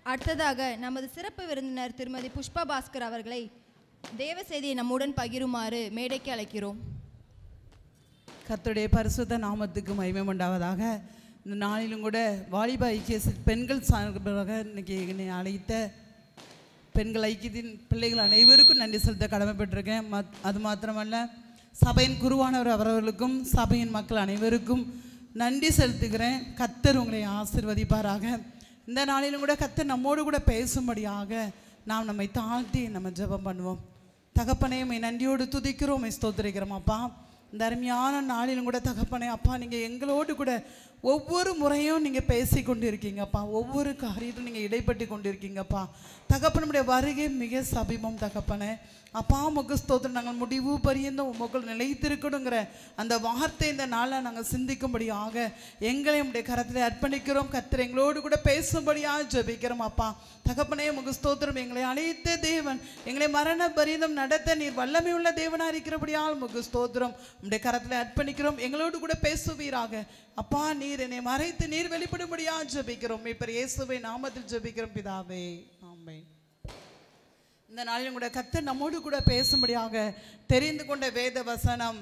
அடுத்ததாக நமது சிறப்பு விருந்தினர் திருமதி புஷ்பா பாஸ்கர் அவர்களை தேவ செய்தியை நம்முடன் பகிருமாறு மேடைக்கு அழைக்கிறோம் கர்த்தருடைய பரிசுத்த நாமத்துக்கு மகிமை உண்டாவதாக இந்த நாளிலும் கூட வாலிப ஐக்கிய சி- பெண்கள் சார்பாக இன்னைக்கு என்னை அழைத்த பெண்கள் ஐக்கியத்தின் பிள்ளைகள் அனைவருக்கும் நன்றி செலுத்த கடமைப்பட்டிருக்கேன் மத் அது மாத்திரமல்ல சபையின் குருவானவர் அவரவர்களுக்கும் சபையின் மக்கள் அனைவருக்கும் நன்றி செலுத்துகிறேன் கத்தர் உங்களை ஆசிர்வதிப்பாராக இந்த நாளிலும் கூட கத்தர் நம்மோடு கூட பேசும்படியாக நாம் நம்மை தாழ்த்தி நம்ம ஜெபம் பண்ணுவோம் தகப்பனே உம்மை நன்றியோடு துதிக்கிறோம் உம்மை ஸ்தோத்திரிக்கிறோம் அப்பா இந்த அருமையான நாளிலும் கூட தகப்பனே அப்பா நீங்கள் எங்களோடு கூட ஒவ்வொரு முறையும் நீங்கள் பேசி கொண்டு இருக்கீங்கப்பா ஒவ்வொரு காரியத்திலும் நீங்கள் இடைப்பட்டு கொண்டு இருக்கீங்கப்பா தகப்பனுடைய வருகை மிக சமீபம் தகப்பனே அப்பா உமக்கு ஸ்தோத்திரம் நாங்கள் முடிவு பரியந்தம் உமக்குள் நிலைத்திருக்கணுங்கிற அந்த வார்த்தை இந்த நாளில் நாங்கள் சிந்திக்கும்படியாக எங்களை உடைய கரத்தில் அர்ப்பணிக்கிறோம் கர்த்தர் எங்களோடு கூட பேசும்படியாக ஜெபிக்கிறோம் அப்பா தகப்பனே உமக்கு ஸ்தோத்திரம் எங்களை அழைத்த தேவன் எங்களை மரண பரியந்தம் நடத்த நீர் வல்லமை உள்ள தேவனா இருக்கிறபடியால் உமக்கு ஸ்தோத்திரம் உடைய கரத்தில் அர்ப்பணிக்கிறோம் எங்களோடு கூட பேசுவீராக அப்பா நீர் என்னை மறைத்து நீர் வெளிப்படும்படியா ஜெபிக்கிறோம் இப்ப இயேசுவை நாமத்தில் ஜெபிக்கிறோம் பிதாவே ஆமென் இந்த நாளிலும் கூட கர்த்தர் நம்மோடு கூட பேசும்படியாக தெரிந்து கொண்ட வேத வசனம்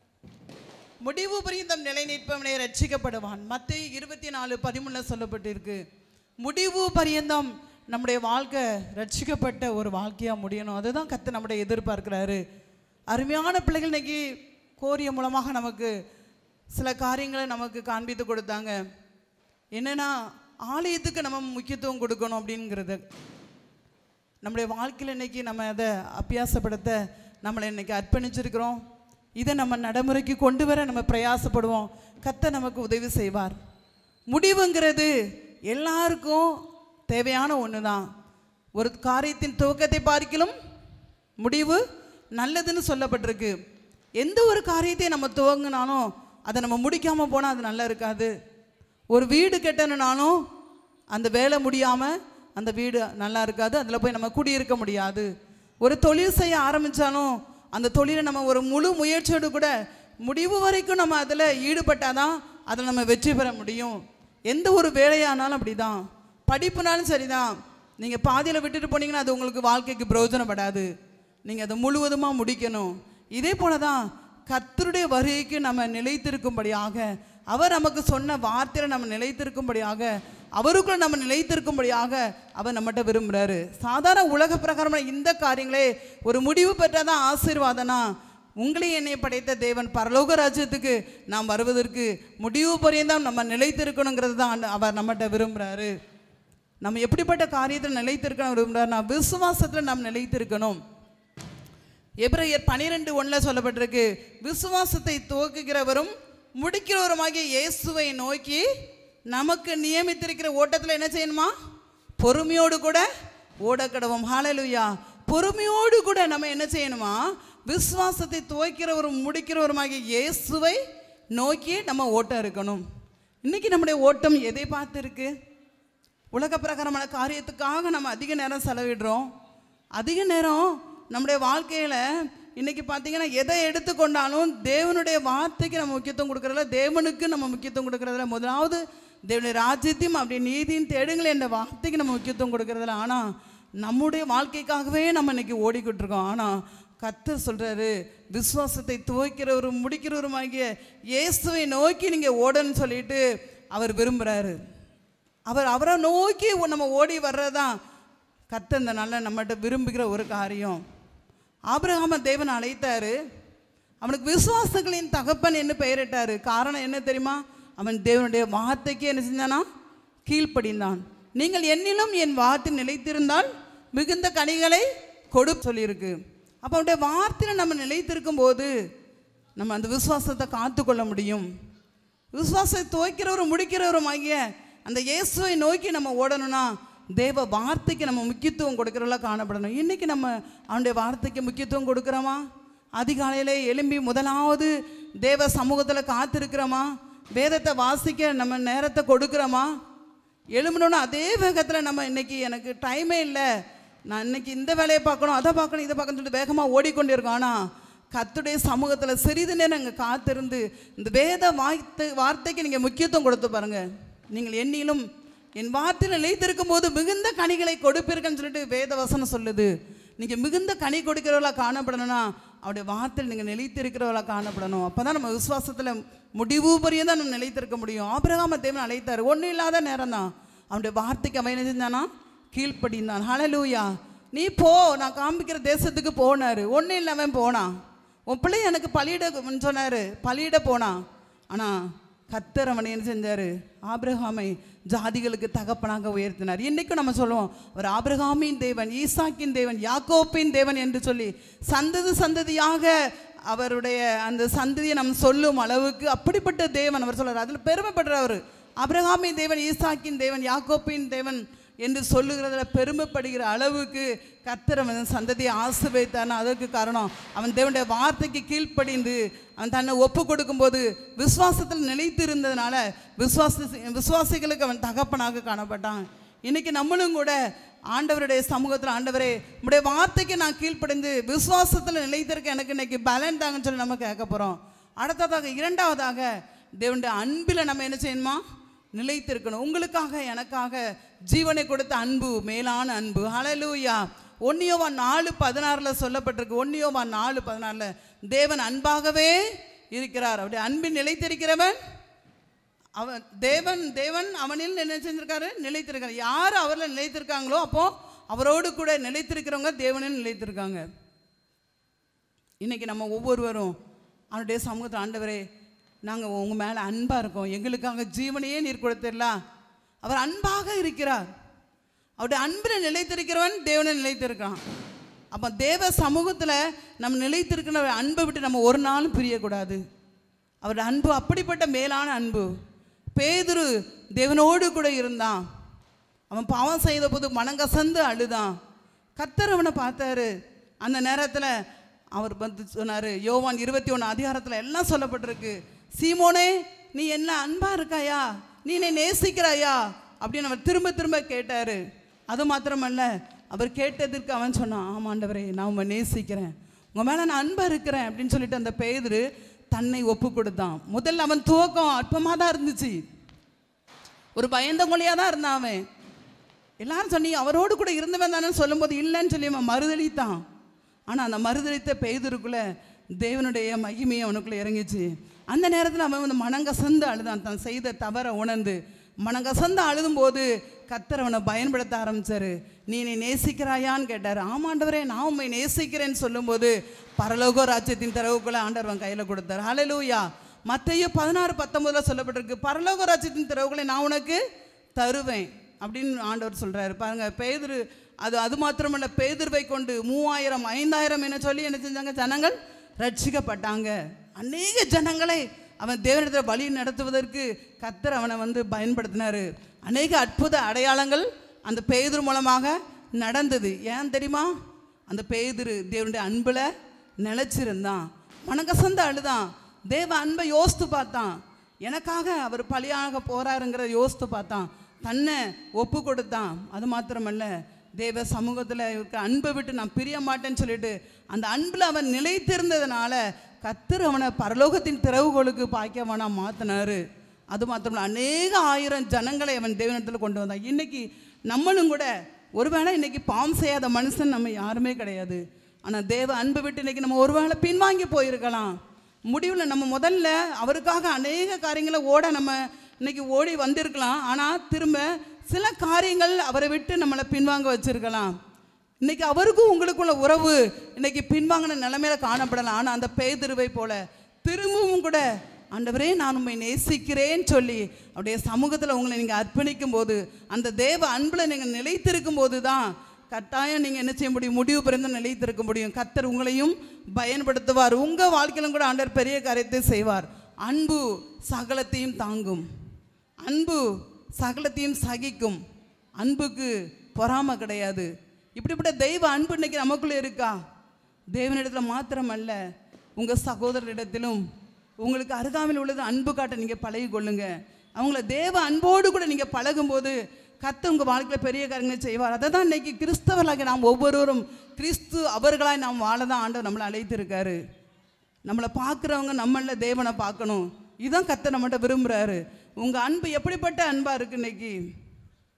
முடிவு பரியந்தம் நிலை நிற்பவனே ரட்சிக்கப்படுவான் மத்திய இருபத்தி நாலு பதிமூணுல சொல்லப்பட்டிருக்கு முடிவு பரியந்தம் நம்முடைய வாழ்க்கை ரட்சிக்கப்பட்ட ஒரு வாழ்க்கையா முடியணும் அதுதான் கத்து நம்முடைய எதிர்பார்க்கிறாரு அருமையான பிள்ளைகள் இன்னைக்கு கோரிய மூலமாக நமக்கு சில காரியங்களை நமக்கு காண்பித்து கொடுத்தாங்க என்னன்னா ஆலயத்துக்கு நம்ம முக்கியத்துவம் கொடுக்கணும் அப்படிங்கிறது நம்முடைய வாழ்க்கையில் இன்னைக்கு நம்ம அதை அபியாசப்படுத்த நம்மளை இன்னைக்கு அர்ப்பணிச்சிருக்கிறோம் இதை நம்ம நடைமுறைக்கு கொண்டு வர நம்ம பிரயாசப்படுவோம் கத்த நமக்கு உதவி செய்வார் முடிவுங்கிறது எல்லாருக்கும் தேவையான ஒன்று தான் ஒரு காரியத்தின் துவக்கத்தை பார்க்கிலும் முடிவு நல்லதுன்னு சொல்லப்பட்டிருக்கு எந்த ஒரு காரியத்தை நம்ம துவங்கினாலும் அதை நம்ம முடிக்காமல் போனால் அது நல்லா இருக்காது ஒரு வீடு கட்டணுனாலும் அந்த வேலை முடியாமல் அந்த வீடு நல்லா இருக்காது அதில் போய் நம்ம குடியிருக்க முடியாது ஒரு தொழில் செய்ய ஆரம்பித்தாலும் அந்த தொழிலை நம்ம ஒரு முழு முயற்சியோடு கூட முடிவு வரைக்கும் நம்ம அதில் ஈடுபட்டாதான் அதில் நம்ம வெற்றி பெற முடியும் எந்த ஒரு வேலையானாலும் அப்படிதான் படிப்புனாலும் சரிதான் நீங்கள் பாதியில் விட்டுட்டு போனீங்கன்னா அது உங்களுக்கு வாழ்க்கைக்கு பிரயோஜனப்படாது நீங்கள் அதை முழுவதுமாக முடிக்கணும் இதே போல தான் கர்த்தருடைய வருகைக்கு நம்ம நிலைத்திருக்கும்படியாக அவர் நமக்கு சொன்ன வார்த்தையில் நம்ம நிலைத்திருக்கும்படியாக அவருக்குள்ள நம்ம நிலைத்திருக்கும்படியாக அவர் நம்மகிட்ட விரும்புகிறாரு சாதாரண உலக பிரகாரமான இந்த காரியங்களே ஒரு முடிவு பெற்றாதான் ஆசீர்வாதனா உங்களையும் என்னை படைத்த தேவன் பரலோக ராஜ்யத்துக்கு நாம் வருவதற்கு முடிவு பரியந்தம் நம்ம நிலைத்திருக்கணுங்கிறது தான் அவர் நம்மகிட்ட விரும்புகிறாரு நம்ம எப்படிப்பட்ட காரியத்தில் நிலைத்திருக்கணும் விரும்புகிறார் நான் விசுவாசத்தில் நாம் நிலைத்திருக்கணும் எபிரேயர் பனிரெண்டு ஒன்றில் சொல்லப்பட்டிருக்கு விசுவாசத்தை துவக்குகிறவரும் முடிக்கிறவருமாகிய இயேசுவை நோக்கி நமக்கு நியமித்திருக்கிற ஓட்டத்தில் என்ன செய்யணுமா பொறுமையோடு கூட ஓடக்கடவும் ஹalleluya பொறுமையோடு கூட நம்ம என்ன செய்யணுமா விசுவாசத்தை துவைக்கிறவரும் முடிக்கிறவருமாகிய இயேசுவை நோக்கி நம்ம ஓட்டம் இருக்கணும் இன்னைக்கு நம்முடைய ஓட்டம் எதை பார்த்து இருக்கு உலக பிரகாரமான காரியத்துக்காக நம்ம அதிக நேரம் செலவிடுறோம் அதிக நேரம் நம்முடைய வாழ்க்கையில் இன்னைக்கு பார்த்தீங்கன்னா எதை எடுத்துக்கொண்டாலும் தேவனுடைய வார்த்தைக்கு நம்ம முக்கியத்துவம் கொடுக்கறதில்ல தேவனுக்கு நம்ம முக்கியத்துவம் கொடுக்கறதில்ல முதலாவது தேவனுடைய ராஜ்யத்தையும் அப்படி நீதியும் தேடுங்கள் என்ற வார்த்தைக்கு நம்ம முக்கியத்துவம் கொடுக்கறதில்ல ஆனால் நம்முடைய வாழ்க்கைக்காகவே நம்ம இன்னைக்கு ஓடிக்கிட்டு இருக்கோம் ஆனால் கர்த்தர் சொல்றாரு விசுவாசத்தை துவைக்கிறவரும் முடிக்கிறவருமாகிய இயேசுவை நோக்கி நீங்கள் ஓடன்னு சொல்லிட்டு அவர் விரும்புகிறாரு அவர் அவரை நோக்கி நம்ம ஓடி வர்றதுதான் கர்த்தர் இந்த நல்ல நம்மகிட்ட விரும்புகிற ஒரு காரியம் ஆபிரகாம தேவன் அழைத்தாரு அவனுக்கு விசுவாசங்களின் தகப்பன் என்று பெயரிட்டாரு காரணம் என்ன தெரியுமா அவன் தேவனுடைய வார்த்தைக்கு என்ன செஞ்சானா கீழ்ப்படிந்தான் நீங்கள் என்னிலும் என் வார்த்தை நிலைத்திருந்தால் மிகுந்த கனிகளை கொடு சொல்லியிருக்கு அப்போ அவனுடைய வார்த்தையில் நம்ம நிலைத்திருக்கும் போது நம்ம அந்த விசுவாசத்தை காத்துக்கொள்ள முடியும் விசுவாசத்தை துவைக்கிறவரும் முடிக்கிறவரும் ஆகிய அந்த இயேசுவை நோக்கி நம்ம ஓடணும்னா தேவ வார்த்தைக்கு நம்ம முக்கியத்துவம் கொடுக்குறவங்களா காணப்படணும் இன்னைக்கு நம்ம அவனுடைய வார்த்தைக்கு முக்கியத்துவம் கொடுக்குறோமா அதிகாலையிலே எழும்பி முதலாவது தேவ சமூகத்தில் காத்திருக்கிறோமா வேதத்தை வாசிக்க நம்ம நேரத்தை கொடுக்குறோமா எழும்பணும்னா அதே வேகத்தில் நம்ம இன்னைக்கு எனக்கு டைமே இல்லை நான் இன்னைக்கு இந்த வேலையை பார்க்கணும் அதை பார்க்கணும் இதை பார்க்கணும் சொல்லிட்டு வேகமாக ஓடிக்கொண்டு இருக்கோம் ஆனால் கத்துடைய சமூகத்தில் சிறிது நேரம் அங்கே காத்திருந்து இந்த வேத வார்த்தை வார்த்தைக்கு நீங்கள் முக்கியத்துவம் கொடுத்து பாருங்க நீங்கள் என்னிலும் என் வார்த்தையில் நிலைத்திருக்கும் போது மிகுந்த கனிகளை கொடுப்பீர்கள்னு சொல்லிட்டு வேத வசனம் சொல்லுது நீங்க மிகுந்த கனி கொடுக்கிறவர்களா காணப்படணும்னா அவருடைய வார்த்தையில் நீங்க நிலைத்திருக்கிறவர்களா காணப்படணும் அப்பதான் நம்ம விசுவாசத்துல முடிவு பரியந்தம் தான் நம்ம நிலைத்திருக்க முடியும் ஆபிரகாம தேவன் அழைத்தார் ஒன்றும் இல்லாத நேரம் தான் அவனுடைய வார்த்தைக்கு அவன் என்ன செஞ்சானா கீழ்ப்படிந்தான் ஹalleluya நீ போ நான் காமிக்கிற தேசத்துக்கு போனாரு ஒன்றும் இல்லாமல் போனான் உன் பிள்ளை எனக்கு பலியிட சொன்னாரு பலியிட போனான் ஆனா கத்தர் அவனை என்ன செஞ்சாரு ஆபிரகாமை ஜாதிகளுக்கு தகப்பனாக உயர்த்தினார் இன்னைக்கும் நம்ம சொல்லுவோம் ஒரு ஆபிரகாமின் தேவன் ஈசாக்கின் தேவன் யாக்கோப்பின் தேவன் என்று சொல்லி சந்ததி சந்ததியாக அவருடைய அந்த சந்ததியை நம்ம சொல்லும் அளவுக்கு அப்படிப்பட்ட தேவன் அவர் சொல்றார் அதில் பெருமைப்படுறவர் ஆபிரகாமின் தேவன் ஈசாக்கின் தேவன் யாக்கோப்பின் தேவன் என்று சொல்லுகிறதுல பெருமைப்படுகிற அளவுக்கு கர்த்தர் அவன் சந்ததியை ஆசிர்வதித்தார்னா அதற்கு காரணம் அவன் தேவனுடைய வார்த்தைக்கு கீழ்ப்படிந்து அவன் தன்னை ஒப்பு கொடுக்கும்போது விசுவாசத்தில் நிலைத்து இருந்ததுனால விசுவாச விசுவாசிகளுக்கு அவன் தகப்பனாக காணப்பட்டான் இன்னைக்கு நம்மளும் கூட ஆண்டவருடைய சமூகத்தில் ஆண்டவரே உடைய வார்த்தைக்கு நான் கீழ்ப்படிந்து விசுவாசத்தில் நிலைத்திருக்க எனக்கு இன்னைக்கு பலன் தாங்கன்னு சொல்லி நம்ம கேட்க போகிறோம் அடுத்ததாக இரண்டாவதாக தேவனுடைய அன்பில் நம்ம என்ன செய்யணுமா நிலைத்திருக்கணும் உங்களுக்காக எனக்காக ஜீவனை கொடுத்த அன்பு மேலான அன்பு ஹalleluya ஒன்னியோவா நாலு பதினாறில் சொல்லப்பட்டிருக்கு ஒன்னியோவா நாலு பதினாறில் தேவன் அன்பாகவே இருக்கிறார் அவருடைய அன்பின் நிலைத்திருக்கிறவன் அவன் தேவன் தேவன் அவனில் என்ன செஞ்சிருக்காரு நிலைத்திருக்காரு யார் அவரில் நிலைத்திருக்காங்களோ அப்போ அவரோடு கூட நிலைத்திருக்கிறவங்க தேவனில் நிலைத்திருக்காங்க இன்னைக்கு நம்ம ஒவ்வொருவரும் அவனுடைய சமூகத்தில் ஆண்டவரே நாங்கள் உங்கள் மேலே அன்பாக இருக்கோம் எங்களுக்காக ஜீவனையே நீர் கொடுத்துடலாம் அவர் அன்பாக இருக்கிறார் அவருடைய அன்பில் நிலைத்திருக்கிறவன் தேவனை நிலைத்திருக்கான் அப்போ தேவ சமூகத்தில் நம்ம நிலைத்திருக்கிற அன்பை விட்டு நம்ம ஒரு நாளும் பிரியக்கூடாது அவருடைய அன்பு அப்படிப்பட்ட மேலான அன்பு பேதுரு தேவனோடு கூட இருந்தான் அவன் பாவம் செய்த போது மனங்கசந்து அழுதான் கத்தர் அவனை பார்த்தாரு அந்த நேரத்தில் அவர் வந்து சொன்னார் யோவான் இருபத்தி ஒன்று அதிகாரத்தில் எல்லாம் சொல்லப்பட்டிருக்கு சீமோனே நீ என்ன அன்பா இருக்காயா நீ என்னை நேசிக்கிறாயா அப்படின்னு அவர் திரும்ப திரும்ப கேட்டார் அது மாத்திரமல்ல அவர் கேட்டதற்கு அவன் சொன்னான் ஆமாண்டவரே நான் உங்களை நேசிக்கிறேன் உங்கள் மேலே நான் அன்பா இருக்கிறேன் அப்படின்னு சொல்லிட்டு அந்த பேதுரு தன்னை ஒப்பு கொடுத்தான் முதல்ல அவன் துவக்கம் அற்பமாக தான் இருந்துச்சு ஒரு பயந்த மொழியாக தான் இருந்தான் அவன் எல்லாரும் சொன்னி அவரோடு கூட இருந்தவன் தானே சொல்லும்போது இல்லைன்னு சொல்லி அவன் மறுதளித்தான் ஆனால் அந்த மறுதளித்த பெய்தருக்குள்ள தேவனுடைய மகிமை அவனுக்குள்ள இறங்கிச்சு அந்த நேரத்தில் அவன் வந்து மனங்கசந்து அழுதான் தான் செய்த தவறை உணர்ந்து மனங்கசந்து அழுதும்போது கத்தர் அவனை பயன்படுத்த ஆரம்பிச்சாரு நீ என்னை நேசிக்கிறாயான்னு கேட்டார் ஆமாண்டவரே நான் உண்மை நேசிக்கிறேன்னு சொல்லும்போது பரலோக ராஜ்யத்தின் திறவுக்குள்ள ஆண்டவன் கையில் கொடுத்தார் ஹalleluya மத்தையோ பதினாறு பத்தொன்பதுல சொல்லப்பட்டிருக்கு பரலோக ராஜ்யத்தின் திறவுகளை நான் உனக்கு தருவேன் அப்படின்னு ஆண்டவர் சொல்றாரு பாருங்க பேதுரு அது அது மாத்திரமல்ல பேதுருவை கொண்டு மூவாயிரம் ஐந்தாயிரம் என்ன சொல்லி என்ன செஞ்சாங்க ஜனங்கள் ரட்சிக்கப்பட்டாங்க அநேக ஜனங்களை அவன் தேவனிடத்தில் வழி நடத்துவதற்கு கத்தர் அவனை வந்து பயன்படுத்தினாரு அநேக அற்புத அடையாளங்கள் அந்த பேதுரு மூலமாக நடந்தது ஏன் தெரியுமா அந்த பேதுரு தேவனுடைய அன்பில் நிலைச்சிருந்தான் மனக்கசந்த அழுதான் தேவ அன்பை யோசித்து பார்த்தான் எனக்காக அவர் பலியாக போறாருங்கிற யோசித்து பார்த்தான் தன்னை ஒப்பு கொடுத்தான் அது மாத்திரமல்ல தேவ சமூகத்தில் இருக்க அன்பை விட்டு நான் பிரிய மாட்டேன்னு சொல்லிட்டு அந்த அன்பில் அவன் நிலைத்திருந்ததுனால கத்தர் அவனை பரலோகத்தின் திறவுகோலுக்கு பாக்கியவனா மாற்றினாரு அது மாத்திரமல்ல அநேக ஆயிரம் ஜனங்களை அவன் தேவனிடத்தில் கொண்டு வந்தான் இன்னைக்கு நம்மளும் கூட ஒருவேளை இன்னைக்கு பாவம் செய்யாத மனுஷன் நம்ம யாருமே கிடையாது ஆனால் தேவ அன்பை விட்டு இன்னைக்கு நம்ம ஒருவேளை பின்வாங்கி போயிருக்கலாம் முடிவில் நம்ம முதல்ல அவருக்காக அநேக காரியங்களை ஓட நம்ம இன்னைக்கு ஓடி வந்திருக்கலாம் ஆனால் திரும்ப சில காரியங்கள் அவரை விட்டு நம்மளை பின்வாங்க வச்சிருக்கலாம் இன்னைக்கு அவருக்கும் உங்களுக்குள்ள உறவு இன்னைக்கு பின்வாங்கின நிலைமையில காணப்படலாம் ஆனால் அந்த பேதிருவை போல திரும்பவும் கூட ஆண்டவரே நான் உண்மை நேசிக்கிறேன்னு சொல்லி அவருடைய சமூகத்தில் உங்களை நீங்கள் அர்ப்பணிக்கும் போது அந்த தேவ அன்பில் நீங்கள் நிலைத்திருக்கும் போது தான் கட்டாயம் நீங்கள் என்ன செய்ய முடியும் முடிவு பிறந்து நிலைத்திருக்க முடியும் கத்தர் உங்களையும் பயன்படுத்துவார் உங்கள் வாழ்க்கையிலும் கூட ஆண்டவர் பெரிய காரியத்தை செய்வார் அன்பு சகலத்தையும் தாங்கும் அன்பு சகலத்தையும் சகிக்கும் அன்புக்கு பொறாமை கிடையாது இப்படிப்பட்ட தெய்வ அன்பு இன்னைக்கு நமக்குள்ளே இருக்கா தேவனிடத்தில் மாத்திரமல்ல உங்கள் சகோதரரிடத்திலும் உங்களுக்கு அருகாமையில் உள்ளது அன்பு காட்ட நீங்கள் பழகி கொள்ளுங்க அவங்கள தேவ அன்போடு கூட நீங்கள் பழகும்போது கத்த உங்கள் வாழ்க்கையில் பெரிய காரியங்களை செய்வார் அதை தான் இன்னைக்கு கிறிஸ்தவர்களாக நாம் ஒவ்வொருவரும் கிறிஸ்து அவர்களாய் நாம் வாழ தான் ஆண்டவர் நம்மளை அழைத்திருக்காரு நம்மளை பார்க்குறவங்க நம்மள தேவனை பார்க்கணும் இதுதான் கத்த நம்மகிட்ட விரும்புகிறாரு உங்கள் அன்பு எப்படிப்பட்ட அன்பாக இருக்கு இன்னைக்கு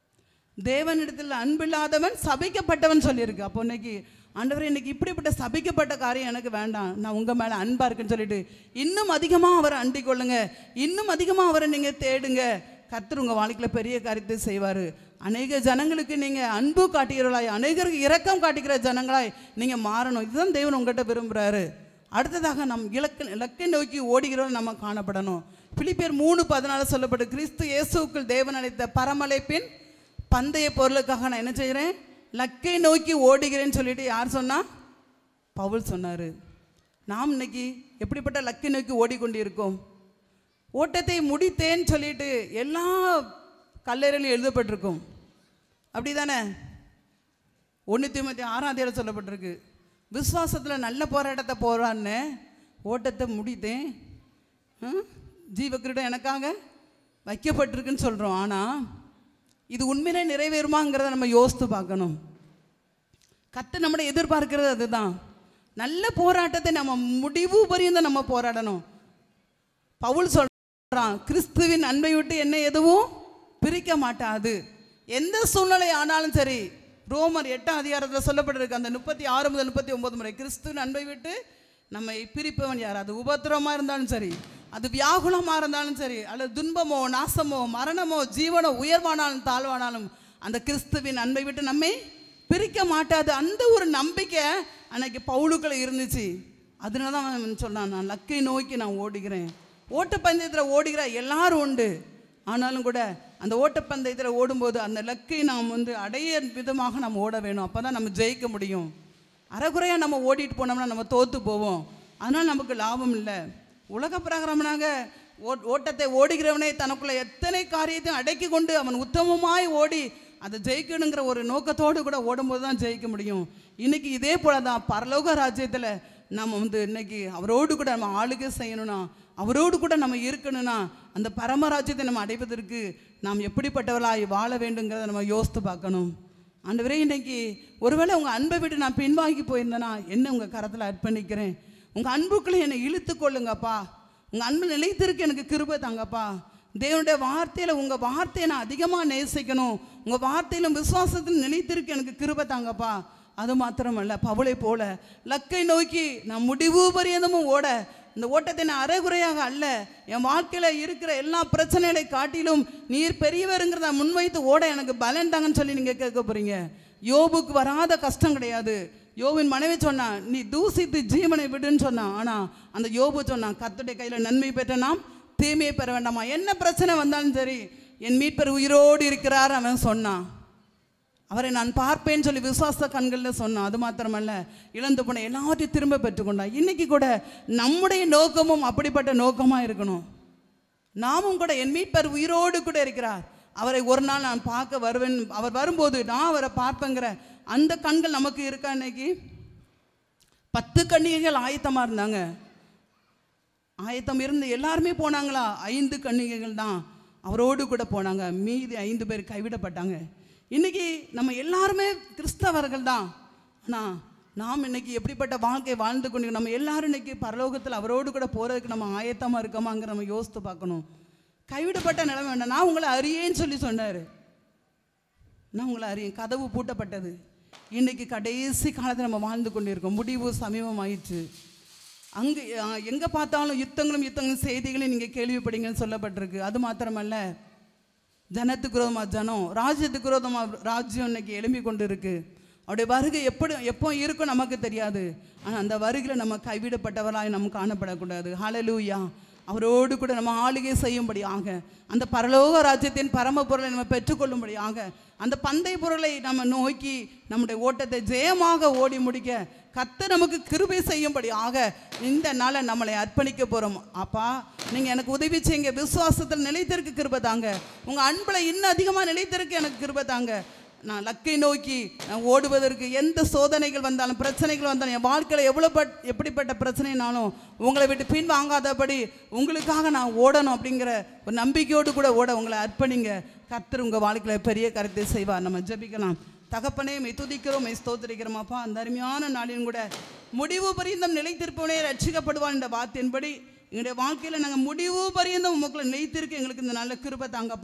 தேவனிடத்தில் அன்பில்லாதவன் சபிக்கப்பட்டவன் சொல்லியிருக்கு அப்போ இன்னைக்கு ஆண்டவரே இன்னைக்கு இப்படிப்பட்ட சபிக்கப்பட்ட காரியம் எனக்கு வேண்டாம் நான் உங்கள் மேலே அன்பாக இருக்குன்னு சொல்லிட்டு இன்னும் அதிகமாக அவரை அண்டிக் கொள்ளுங்க இன்னும் அதிகமாக அவரை நீங்கள் தேடுங்க கர்த்தர் உங்கள் வாழ்க்கையில் பெரிய காரியத்தை செய்வார் அநேக ஜனங்களுக்கு நீங்கள் அன்பு காட்டுகிறவர்களாய் அநேகருக்கு இரக்கம் காட்டுகிற ஜனங்களாய் நீங்கள் மாறணும் இதுதான் தேவன் உங்கள்கிட்ட விரும்புகிறாரு அடுத்ததாக நம் இலக்கு இலக்கை நோக்கி ஓடுகிறவர்கள் நம்ம காணப்படணும் பிலிப்பியர் மூணு பதினாலு சொல்லப்பட்டு கிறிஸ்து இயேசுக்குள் தேவன் அளித்த பரமழைப்பின் பந்தய பொருளுக்காக நான் என்ன செய்கிறேன் லக்கை நோக்கி ஓடுகிறேன்னு சொல்லிட்டு யார் சொன்னா பவுல் சொன்னார் நாம் இன்னைக்கு எப்படிப்பட்ட லக்கை நோக்கி ஓடிக்கொண்டிருக்கோம் ஓட்டத்தை முடித்தேன்னு சொல்லிட்டு எல்லா கல்லறையிலும் எழுதப்பட்டிருக்கும் அப்படி தானே ஒன்று தீமத்தி ஆறாம் தேதி சொல்லப்பட்டிருக்கு விசுவாசத்தில் நல்ல போராட்டத்தை போகிறான்னு ஓட்டத்தை முடித்தேன் ம்? ஜீவக்கிரீடம் எனக்காக வைக்கப்பட்டிருக்குன்னு சொல்கிறோம் ஆனால் இது உண்மையிலே நிறைவேறுமாங்கிறத நம்ம யோசித்து பார்க்கணும் கத்து நம்மளை எதிர்பார்க்கிறது அதுதான் நல்ல போராட்டத்தை நம்ம முடிவு பரியந்தம் நம்ம போராடணும் பவுல் சொல்றான் கிறிஸ்துவின் அன்பை விட்டு என்ன எதுவும் பிரிக்க மாட்டாது எந்த சூழ்நிலை ஆனாலும் சரி ரோமர் எட்டாம் அதிகாரத்தில் சொல்லப்பட்டிருக்கு அந்த முப்பத்தி ஆறு முதல் முப்பத்தி ஒன்பது முறை கிறிஸ்துவின் அன்பை விட்டு நம்மை பிரிப்பவன் யார் அது உபத்திரமாக இருந்தாலும் சரி அது வியாகுலமாக இருந்தாலும் சரி அல்லது துன்பமோ நாசமோ மரணமோ ஜீவனோ உயர்வானாலும் தாழ்வானாலும் அந்த கிறிஸ்துவின் அன்பை விட்டு நம்மை பிரிக்க மாட்டாது அந்த ஒரு நம்பிக்கை அன்னைக்கு பவுலுக்குள்ள இருந்துச்சு அதனால தான் அவன் சொன்னான் நான் லக்கை நோக்கி நான் ஓடுகிறேன் ஓட்டப்பந்தயத்தில் ஓடுகிற எல்லாரும் உண்டு ஆனாலும் கூட அந்த ஓட்டப்பந்தயத்தில் ஓடும்போது அந்த லக்கை நாம் வந்து அடைய விதமாக நம்ம ஓட வேணும் அப்போ தான் நம்ம ஜெயிக்க முடியும் அறகுறையாக நம்ம ஓடிட்டு போனோம்னா நம்ம தோற்று போவோம் அதனால் நமக்கு லாபம் இல்லை உலக பிரகாரமனாக ஓ ஓட்டத்தை ஓடுகிறவனே தனக்குள்ள எத்தனை காரியத்தையும் அடக்கி கொண்டு அவன் உத்தமமாய் ஓடி அதை ஜெயிக்கணுங்கிற ஒரு நோக்கத்தோடு கூட ஓடும்போது தான் ஜெயிக்க முடியும் இன்னைக்கு இதே போல தான் பரலோக ராஜ்யத்தில் நம்ம வந்து இன்னைக்கு அவரோடு கூட நம்ம ஆளுகை செய்யணும்னா அவரோடு கூட நம்ம இருக்கணும்னா அந்த பரமராஜ்யத்தை நம்ம அடைவதற்கு நாம் எப்படிப்பட்டவர்களாய் வாழ வேண்டுங்கிறத நம்ம யோசித்து பார்க்கணும் ஆண்டவரே இன்னைக்கு ஒருவேளை உங்கள் அன்பை விட்டு நான் பின்வாங்கி போயிருந்தேனா என்ன உங்கள் கரத்தில் அர்ப்பணிக்கிறேன் உங்கள் அன்புக்குள்ளே என்னை இழுத்து கொள்ளுங்கப்பா உங்கள் அன்பு நிலைத்திருக்கு எனக்கு கிருபை தாங்கப்பா தேவனுடைய வார்த்தையில் உங்கள் வார்த்தையை நான் அதிகமாக நேசிக்கணும் உங்கள் வார்த்தையிலும் விசுவாசத்தில் நிலைத்திருக்கு எனக்கு கிருபை தாங்கப்பா அது மாத்திரமல்ல பவுளை போல லக்கை நோக்கி நான் முடிவு பரியந்தமும் ஓட இந்த ஓட்டத்தை நான் அரைகுறையாக அல்ல என் வாழ்க்கையில் இருக்கிற எல்லா பிரச்சனைகளை காட்டிலும் நீர் பெரியவருங்கிறத முன்வைத்து ஓட எனக்கு பலன் தாங்கன்னு சொல்லி நீங்கள் கேட்க போகிறீங்க யோபுக்கு வராத கஷ்டம் கிடையாது யோபின் மனைவி சொன்னா நீ தூசித்து ஜீவனை விடுன்னு சொன்னான் ஆனால் அந்த யோபு சொன்னான் கத்துடைய கையில் நன்மை பெற்ற நாம் தீமையை பெற வேண்டாமா என்ன பிரச்சனை வந்தாலும் சரி என் மீட்பர் உயிரோடு இருக்கிறார் அவன் சொன்னான் அவரை நான் பார்ப்பேன்னு சொல்லி விசுவாச கண்களில் சொன்னான் அது மாத்திரமல்ல இழந்து போன எல்லாத்தையும் திரும்ப பெற்றுக்கொண்டான் இன்னைக்கு கூட நம்முடைய நோக்கமும் அப்படிப்பட்ட நோக்கமாக இருக்கணும் நாமும் கூட என் மீட்பர் உயிரோடு கூட இருக்கிறார் அவரை ஒரு நாள் நான் பார்க்க வருவேன் அவர் வரும்போது நான் அவரை பார்ப்பேங்கிற அந்த கண்கள் நமக்கு இருக்கா இன்னைக்கு பத்து கன்னிகைகள் ஆயத்தமாக இருந்தாங்க ஆயத்தம் இருந்து எல்லாருமே போனாங்களா ஐந்து கன்னிகைகள் தான் அவரோடு கூட போனாங்க மீதி ஐந்து பேர் கைவிடப்பட்டாங்க இன்னைக்கு நம்ம எல்லாருமே கிறிஸ்தவர்கள் தான் ஆனால் நாம் இன்னைக்கு எப்படிப்பட்ட வாழ்க்கை வாழ்ந்து கொண்டு நம்ம எல்லாரும் இன்னைக்கு பரலோகத்தில் அவரோடு கூட போகிறதுக்கு நம்ம ஆயத்தமாக இருக்கோமாங்கிற நம்ம யோசித்து பார்க்கணும் கைவிடப்பட்ட நிலைமை வேண்டாம் நான் உங்களை அறியேன்னு சொல்லி சொன்னார் நான் உங்களை அறியேன் கதவு பூட்டப்பட்டது இன்னைக்கு கடைசி காலத்தில் நம்ம வாழ்ந்து கொண்டிருக்கோம் முடிவு சமீபமாயிற்று அங்கே எங்கே பார்த்தாலும் யுத்தங்களும் யுத்தங்களும் செய்திகளையும் நீங்கள் கேள்விப்பட்டீங்கன்னு சொல்லப்பட்டிருக்கு அது மாத்திரமல்ல ஜனத்துக்கு விரோதமாக ஜனம் ராஜ்யத்துக்கு விரோதமாக ராஜ்யம் இன்னைக்கு எழும்பி கொண்டு இருக்கு அவருடைய வருகை எப்படி எப்போ இருக்கும் நமக்கு தெரியாது ஆனால் அந்த வருகையில் நம்ம கைவிடப்பட்டவராய் நம்ம காணப்படக்கூடாது ஹalleluya அவரோடு கூட நம்ம ஆளுகை செய்யும்படியாக அந்த பரலோக ராஜ்யத்தின் பரம பொருளை நம்ம பெற்றுக்கொள்ளும்படியாக அந்த பந்தய பொருளை நம்ம நோக்கி நம்முடைய ஓட்டத்தை ஜெயமாக ஓடி முடிக்க கத்த நமக்கு கிருபை செய்யும்படியாக இந்த நாளை நம்மளை அர்ப்பணிக்க போகிறோம் அப்பா நீங்கள் எனக்கு உதவி செய்யுங்க விசுவாசத்தில் நிலைத்திருக்க கிருபை தாங்க உங்கள் அன்பில் இன்னும் அதிகமாக நிலைத்திருக்க எனக்கு கிருபை தாங்க நான் லக்கை நோக்கி நான் ஓடுவதற்கு எந்த சோதனைகள் வந்தாலும் பிரச்சனைகள் வந்தாலும் என் வாழ்க்கையில் எவ்வளோ பட் எப்படிப்பட்ட பிரச்சனைனாலும் உங்களை விட்டு பின் வாங்காதபடி உங்களுக்காக நான் ஓடணும் அப்படிங்கிற ஒரு நம்பிக்கையோடு கூட ஓட உங்களை அர்ப்பணிங்க கர்த்தர் உங்கள் வாழ்க்கையில் பெரிய கருத்தை செய்வார் நம்ம ஜெபிக்கலாம் தகப்பனே மெய் துதிக்கிறோம் மெய் ஸ்தோத்திரிக்கிறோம் அப்பா அந்த அருமையான நாளிலும் கூட முடிவு பரியந்தம் நிலைத்திருப்பவனே ரட்சிக்கப்படுவான் என்ற வார்த்தையின்படி எங்களுடைய வாழ்க்கையில் நாங்கள் முடிவு பரியந்தம் உமக்குள்ள நிலைத்திருக்க எங்களுக்கு இந்த நல்ல கிருபை தாங்கப்பா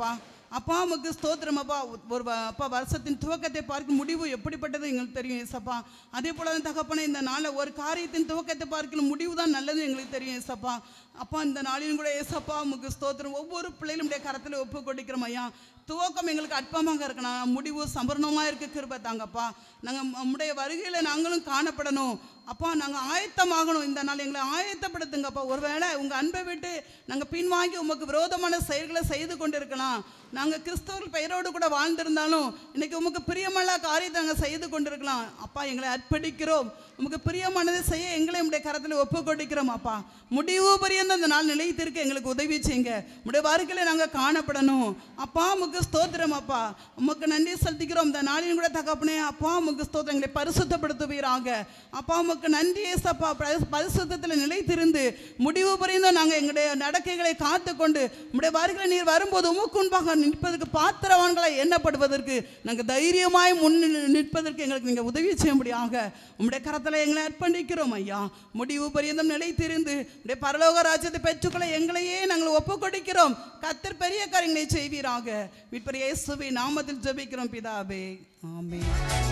அப்பா உமக்கு ஸ்தோத்திரம் அப்பா ஒரு வ- அப்பா வருஷத்தின் துவக்கத்தை பார்க்கும் முடிவு எப்படிப்பட்டது எங்களுக்கு தெரியும் ஏசப்பா அதே போல தான் தகப்பனே இந்த நாளில் ஒரு காரியத்தின் துவக்கத்தை பார்க்கணும் முடிவு தான் நல்லது எங்களுக்கு தெரியும் ஏசப்பா அப்பா இந்த நாளிலும் கூட ஏசப்பா உமக்கு ஸ்தோத்திரம் ஒவ்வொரு பிள்ளைகளும் உடைய கரத்தில் ஒப்பு கொடுக்கிறோம் ஐயா துவக்கம் எங்களுக்கு அற்பமாக இருக்கணும் முடிவு சம்பரணமாக இருக்க கிருபை தாங்கப்பா நாங்கள் நம்முடைய வருகையில் நாங்களும் காணப்படணும் அப்பா நாங்கள் ஆயத்தமாகணும் இந்த நாள் எங்களை ஆயத்தப்படுத்துங்கப்பா ஒருவேளை உங்கள் அன்பை விட்டு நாங்கள் பின்வாங்கி உமக்கு விரோதமான செயல்களை செய்து கொண்டிருக்கலாம் நாங்கள் கிறிஸ்தவர்கள் பெயரோடு கூட வாழ்ந்திருந்தாலும் இன்னைக்கு உமக்கு பிரியமல்ல காரியத்தை நாங்கள் செய்து கொண்டிருக்கலாம் அப்பா எங்களை அர்ப்பணிக்கிறோம் உமக்கு பிரியமானதை செய்ய எங்களை உடைய கரத்தில் ஒப்பு கொடுக்கிறோம் அப்பா முடிவு பரியந்த அந்த நாள் நிலைத்திருக்க எங்களுக்கு உதவி செய்யுங்க உடைய வாழ்க்கையில நாங்கள் காணப்படணும் அப்பா உமக்கு ஸ்தோத்திரம் அப்பா உமக்கு நன்றி செலுத்திக்கிறோம் இந்த நாளிலும் கூட தகப்பனே அப்பா உமக்கு ஸ்தோத்திரம் எங்களை பரிசுத்தப்படுத்துவீராக அப்பா உமக்கு நன்றி ஏசப்பா பரிசுத்தத்தில் நிலைத்திருந்து முடிவு பரியந்தம் நாங்கள் எங்களுடைய நடக்கைகளை காத்துக்கொண்டு உடைய வருகிற நீர் வரும்போது உமக்கு முன்பாக நிற்பதற்கு பாத்திரவான்களை எண்ணப்படுவதற்கு நாங்கள் தைரியமாய் முன் நிற்பதற்கு எங்களுக்கு நீங்கள் உதவி செய்யும்படியாக உம்முடைய கரத்தில் எங்களை அர்ப்பணிக்கிறோம் ஐயா முடிவு பரியந்தம் நிலைத்திருந்து உடைய பரலோக ராஜ்யத்தை பெற்றுக்கொள்ள எங்களையே நாங்கள் ஒப்பு கொடுக்கிறோம் கத்தர் பெரிய காரியங்களை செய்வீராக விற்பர் இயேசுவின் நாமத்தில் ஜெபிக்கிறோம் பிதாவே ஆமென்